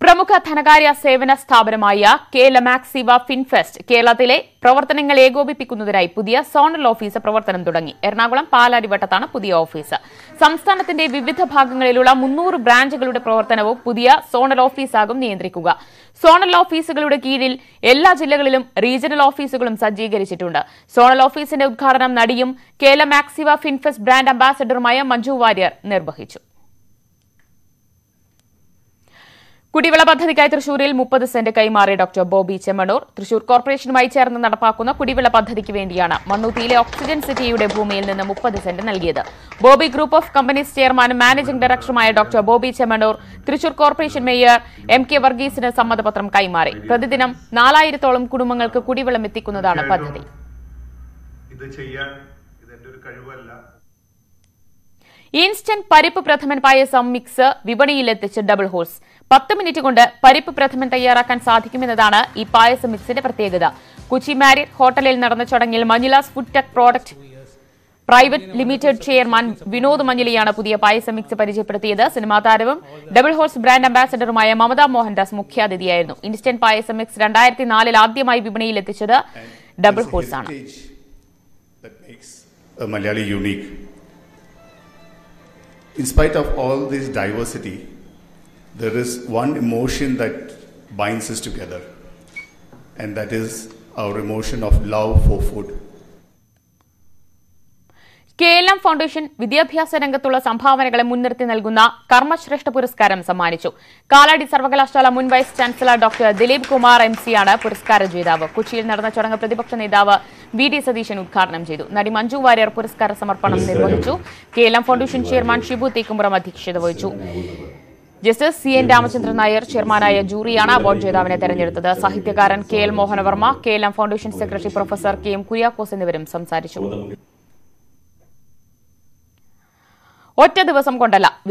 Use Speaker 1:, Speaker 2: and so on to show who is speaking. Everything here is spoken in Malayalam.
Speaker 1: പ്രമുഖ ധനകാര്യ സേവന സ്ഥാപനമായ കേലമാക്സിവ ഫിൻഫെസ്റ്റ് കേരളത്തിലെ പ്രവർത്തനങ്ങൾ ഏകോപിപ്പിക്കുന്നതിനായി പുതിയ സോണൽ ഓഫീസ് പ്രവർത്തനം തുടങ്ങി എറണാകുളം പാലാരിവട്ടത്താണ് പുതിയ ഓഫീസ് സംസ്ഥാനത്തിന്റെ വിവിധ ഭാഗങ്ങളിലുള്ള മുന്നൂറ് ബ്രാഞ്ചുകളുടെ പ്രവർത്തനവും പുതിയ സോണൽ ഓഫീസാകും നിയന്ത്രിക്കുക സോണൽ ഓഫീസുകളുടെ കീഴിൽ എല്ലാ ജില്ലകളിലും റീജിയണൽ ഓഫീസുകളും സജ്ജീകരിച്ചിട്ടുണ്ട് സോണൽ ഓഫീസിന്റെ ഉദ്ഘാടനം നടിയും കേലമാക്സിവ ഫിൻഫെസ്റ്റ് ബ്രാൻഡ് അംബാസഡറുമായ മഞ്ജു വാര്യർ നിർവഹിച്ചു കുടിവെള്ള പദ്ധതിക്കായി തൃശൂരിൽ മുപ്പത് സെന്റ് കൈമാറി ഡോക്ടർ ബോബി ചെമ്മണൂർ തൃശൂർ കോർപ്പറേഷനുമായി ചേർന്ന് നടപ്പാക്കുന്ന കുടിവെള്ള പദ്ധതിക്ക് വേണ്ടിയാണ് മണ്ണൂത്തിയിലെ ഓക്സിജൻ സിറ്റിയുടെ ഭൂമിയിൽ നിന്ന് മുപ്പത് സെന്റ് നൽകിയത് ബോബി ഗ്രൂപ്പ് ഓഫ് കമ്പനീസ് ചെയർമാനും മാനേജിംഗ് ഡയറക്ടറുമായ doctor Boby Chemmanur Thrissur corporation mayor M K വർഗീസിന് സമ്മതപത്രം കൈമാറി പ്രതിദിനം നാലായിരത്തോളം കുടുംബങ്ങൾക്ക് കുടിവെള്ളം എത്തിക്കുന്നതാണ് പദ്ധതി
Speaker 2: ഇത് ചെയ്യാൻ ഇത് എന്റെ ഒരു കഴിവല്ല
Speaker 1: ഇൻസ്റ്റന്റ് പരിപ്പ് പ്രഥമൻ പായസം മിക്സ് വിപണിയിലെത്തിച്ച് ഡബിൾ ഹോഴ്സ് പത്ത് മിനിറ്റ് കൊണ്ട് പരിപ്പ് പ്രഥമൻ തയ്യാറാക്കാൻ സാധിക്കുമെന്നതാണ് ഈ പായസം മിക്സിന്റെ പ്രത്യേകത കൊച്ചി മാരിയറ്റ് ഹോട്ടലിൽ നടന്ന ചടങ്ങിൽ Manjilas food tech product private limited chairman Vinod മഞ്ഞിലിയാണ് പുതിയ പായസം മിക്സ് പരിചയപ്പെടുത്തിയത് സിനിമാ താരവും ഡബിൾ ഹോഴ്സ് ബ്രാൻഡ് അംബാസഡറുമായ മമത മോഹൻദാസ് മുഖ്യാതിഥിയായിരുന്നു ഇൻസ്റ്റന്റ് പായസം മിക്സ് രണ്ടായിരത്തി നാലിൽ ആദ്യമായി വിപണിയിൽ എത്തിച്ചത് ഡബിൾ
Speaker 3: There's a
Speaker 1: ഹോഴ്സ് ആണ്
Speaker 3: heritage that makes a Malayali unique. In spite of all this diversity, there is one emotion that binds us together, and that is our emotion of love for food.
Speaker 1: Keralam foundation വിദ്യാഭ്യാസ രംഗത്തുള്ള സംഭാവനകളെ മുൻനിർത്തി നൽകുന്ന കർമ്മശ്രേഷ്ഠ പുരസ്കാരം സമ്മാനിച്ചു കാലാടി സർവകലാശാല മുൻ vice chancellor doctor Dileep Kumar M സിയാണ് പുരസ്കാര ജേതാവ് കൊച്ചിയിൽ നടന്ന ചടങ്ങ് പ്രതിപക്ഷ നേതാവ് വി ഡി സതീശൻ ഉദ്ഘാടനം ചെയ്തു നടി മഞ്ജു വാര്യർ പുരസ്കാര സമർപ്പണം നിർവഹിച്ചു കേരളം ഫൗണ്ടേഷൻ ചെയർമാൻ ഷിബു തീക്കുമ്പുറം അധ്യക്ഷത വഹിച്ചു justice C N Ramachandran Nair ചെയർമാനായ ജൂറിയാണ് അവാർഡ് ജേതാവിനെ തെരഞ്ഞെടുത്തത് സാഹിത്യകാരൻ K L Mohanavarma K L M foundation secretary professor K M Kuriakose എന്നിവരും സംസാരിച്ചു ഒറ്റ ദിവസം കൊണ്ടല്ല